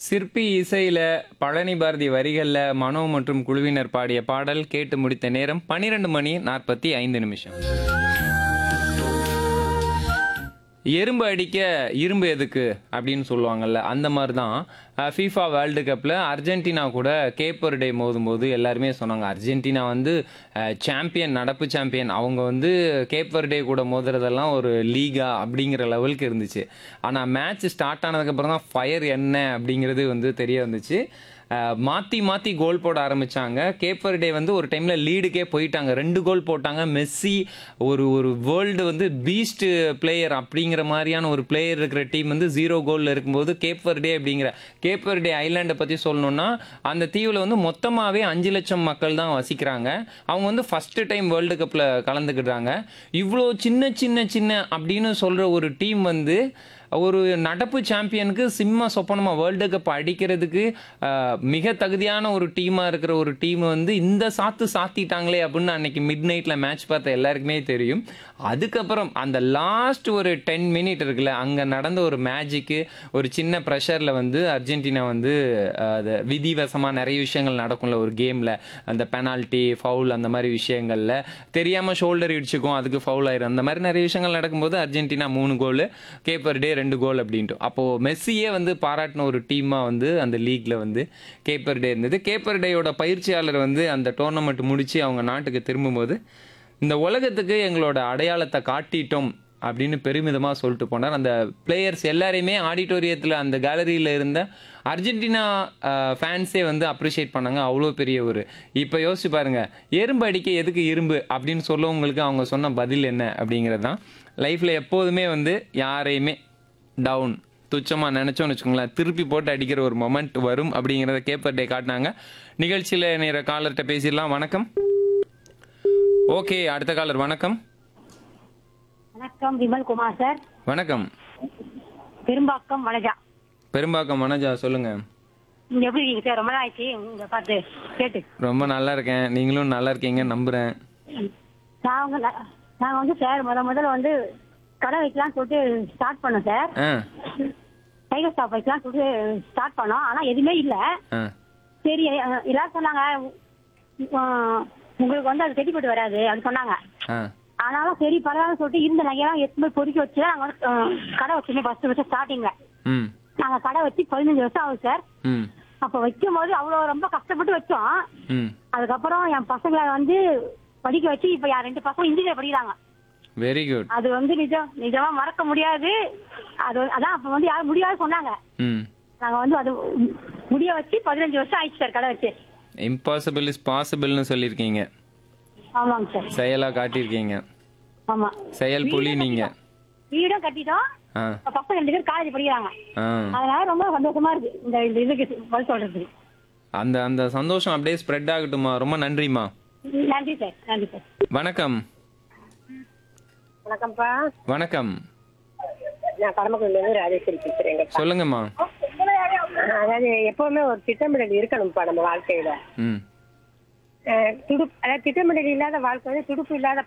சிற்பி இசையில பழனி பாரதி வரிகள்ல மனோ மற்றும் குழுவினர் பாடிய பாடல் கேட்டு முடித்த நேரம் பன்னிரெண்டு மணி நாற்பத்தி ஐந்து நிமிஷம் எறும்பு அடிக்க இரும்பு எதுக்கு அப்படின்னு சொல்லுவாங்கல்ல அந்த மாதிரி தான் ஃபீஃபா வேர்ல்டு கப்பில் அர்ஜென்டினா கூட கேப்பர் டே மோதும்போது எல்லாருமே சொன்னாங்க அர்ஜென்டினா வந்து சாம்பியன் நடப்பு சாம்பியன் அவங்க வந்து கேப்பர் டே கூட மோதுறதெல்லாம் ஒரு லீகா அப்படிங்கிற லெவலுக்கு இருந்துச்சு ஆனால் மேட்ச் ஸ்டார்ட் ஆனதுக்கப்புறம் தான் ஃபயர் என்ன அப்படிங்கிறது வந்து தெரிய வந்துச்சு அஹ், மாத்தி மாத்தி கோல் போட ஆரம்பிச்சாங்க கேப்பர் டே வந்து ஒரு டைம்ல லீடுக்கே போயிட்டாங்க ரெண்டு கோல் போட்டாங்க மெஸ்ஸி ஒரு ஒரு வேர்ல்டு வந்து பீஸ்ட் பிளேயர் அப்படிங்கிற மாதிரியான ஒரு பிளேயர் இருக்கிற டீம் வந்து ஜீரோ கோல்ல இருக்கும்போது கேப்பர் டே அப்படிங்கிற கேப்பர் டே ஐலாண்டை பத்தி சொல்லணும்னா அந்த தீவுல வந்து மொத்தமாவே அஞ்சு லட்சம் மக்கள் தான் வசிக்கிறாங்க அவங்க வந்து ஃபர்ஸ்ட் டைம் வேர்ல்டு கப்ல கலந்துக்கிட்டாங்க இவ்வளோ சின்ன சின்ன சின்ன அப்படின்னு சொல்ற ஒரு டீம் வந்து ஒரு நடப்பு சாம்பியனுக்கு சிம்ம சொப்பனமா வேர்ல்டு கப் அடிக்கிறதுக்கு ஆஹ், மிக தகுதியான ஒரு டீமா இருக்கிற ஒரு டீம் வந்து இந்த சாத்து சாத்திட்டாங்களே அப்படின்னு அன்னைக்கு மிட் நைட்ல மேட்ச் பார்த்த எல்லாருக்குமே தெரியும் அதுக்கப்புறம் அந்த லாஸ்ட் ஒரு டென் மினிட் இருக்குல்ல அங்க நடந்த ஒரு மேஜிக்கு ஒரு சின்ன ப்ரெஷர்ல வந்து அர்ஜென்டினா வந்து ஆஹ், அது விதிவசமா நிறைய விஷயங்கள் நடக்கும்ல ஒரு கேம்ல அந்த பெனால்ட்டி ஃபவுல் அந்த மாதிரி விஷயங்கள்ல தெரியாம ஷோல்டர் இடிச்சுக்கும் அதுக்கு ஃபவுல் ஆயிரும் அந்த மாதிரி நிறைய விஷயங்கள் நடக்கும்போது அர்ஜென்டினா மூணு கோல் கேப்பர் டே ரெண்டு கோல் அப்படின்ட்டு அப்போ மெஸ்ஸியே வந்து பாராட்டின ஒரு டீமா வந்து அந்த லீக்ல வந்து கேப்பர் டே இருந்தது கேப்பர் டேயோட பயிற்சியாளர் வந்து அந்த டோர்னமெண்ட் முடிச்சு அவங்க நாட்டுக்கு திரும்பும்போது இந்த உலகத்துக்கு எங்களோட அடையாளத்தை காட்டிட்டோம் அப்படின்னு பெருமிதமாக சொல்லிட்டு போனார் அந்த பிளேயர்ஸ் எல்லாரையுமே ஆடிட்டோரியத்தில் அந்த கேலரியில் இருந்த அர்ஜென்டினா ஃபேன்ஸே வந்து அப்ரிஷியேட் பண்ணாங்க அவ்வளோ பெரிய ஒரு இப்போ யோசிச்சு பாருங்க எறும்பு அடிக்க எதுக்கு இரும்பு அப்படின்னு சொல்லவங்களுக்கு அவங்க சொன்ன பதில் என்ன அப்படிங்கிறது தான் லைஃப்பில் எப்போதுமே வந்து யாரையுமே டவுன் துச்சமாக நினச்சோன்னு வச்சுக்கோங்களேன் திருப்பி போட்டு அடிக்கிற ஒரு மொமெண்ட் வரும் அப்படிங்கிறத கேப்பர் டே காட்டினாங்க நிகழ்ச்சியில் நேர காலர்கிட்ட பேசிடலாம் வணக்கம் ஓகே அடுத்த காலர் வணக்கம் வணக்கம் விமல் குமார் சார் வணக்கம் பெரும்பாக்கம் வனஜா பெரும்பாக்கம் மனோஜா சொல்லுங்க நீங்க எப்படி இருக்கீங்க சார் ரொம்ப நாள் ஆயிடுச்சு உங்களை பார்த்து கேட்டு ரொம்ப நல்லா இருக்கேன் நீங்களும் நல்லா இருக்கீங்க நம்புறேன் நாங்க ந- நாங்க வந்து சார் முத முதல்ல வந்து கடை வைக்கலாம்னு சொல்லிட்டு ஸ்டார்ட் பண்ணோம் சார் ஆ டைகர் ஸ்டாப் வைக்கலாம்னு சொல்லிட்டு ஸ்டார்ட் பண்ணோம் ஆனா எதுவுமே இல்ல ஆ சரி அஹ், எல்லாரும் சொன்னாங்க அஹ், உங்களுக்கு வந்து அது செட்டிப்பட்டு வராது அப்படின்னு சொன்னாங்க ஆ ஆனாலும் சரி பரவாயில்ல சொல்லிட்டு இருந்த நகையெல்லாம் எடுத்து போய் பொறுக்கி வச்சு நாங்க வந்து அஹ், கடை வச்சுமே ஃபர்ஸ்ட் வருஷம் ஸ்டார்டிங்ல ம் நாங்க கடை வச்சு பதினஞ்சு வருஷம் ஆகுது சார் ம் அப்ப வைக்கும் போது அவ்வளவு ரொம்ப கஷ்டப்பட்டு வச்சோம் ம் அதுக்கப்புறம் என் பசங்களை வந்து படிக்க வச்சு இப்ப என் ரெண்டு பசங்க இன்ஜினியர் படிக்கிறாங்க வெரி குட் அது வந்து நிஜம் நிஜமா மறக்க முடியாது அது அதான் அப்ப வந்து யாரும் முடியாது சொன்னாங்க ம் நாங்க வந்து அது முடிய வச்சு பதினஞ்சு வருஷம் ஆயிடுச்சு சார் கடை வச்சு இம்பாசிபிள் இஸ் பாசிபிள்னு சொல்லியிருக்கீங்க ஆமாங்க சார் செயலாக காட்டியிருக்கீங்க ஆமா செயல் புலி நீங்க வீடும் கட்டிட்டோம் ஆ இப்ப பசங்க ரெண்டு பேரும் காலேஜ் படிக்கிறாங்க ஆ அதனால ரொம்ப சந்தோஷமா இருக்கு இந்த இந்த இதுக்கு பதில் சொல்றதுக்கு அந்த அந்த சந்தோஷம் அப்படியே ஸ்ப்ரெட் ஆகட்டுமா ரொம்ப நன்றிம்மா நன்றி சார் நன்றி சார் வணக்கம் வணக்கம்ப்பா வணக்கம் நான் கடமக்குடிலேருந்து ராஜேஸ்வரி பேசுறேங்க சொல்லுங்கம்மா அதாவது எப்பவுமே ஒரு திட்டமிடல் இருக்கணும்ப்பா நம்ம வாழ்க்கையில ம் அஹ் துடுப்பு அதாவது திட்டமிடல் இல்லாத வாழ்க்கை வந்து துடுப்பு இல்லாத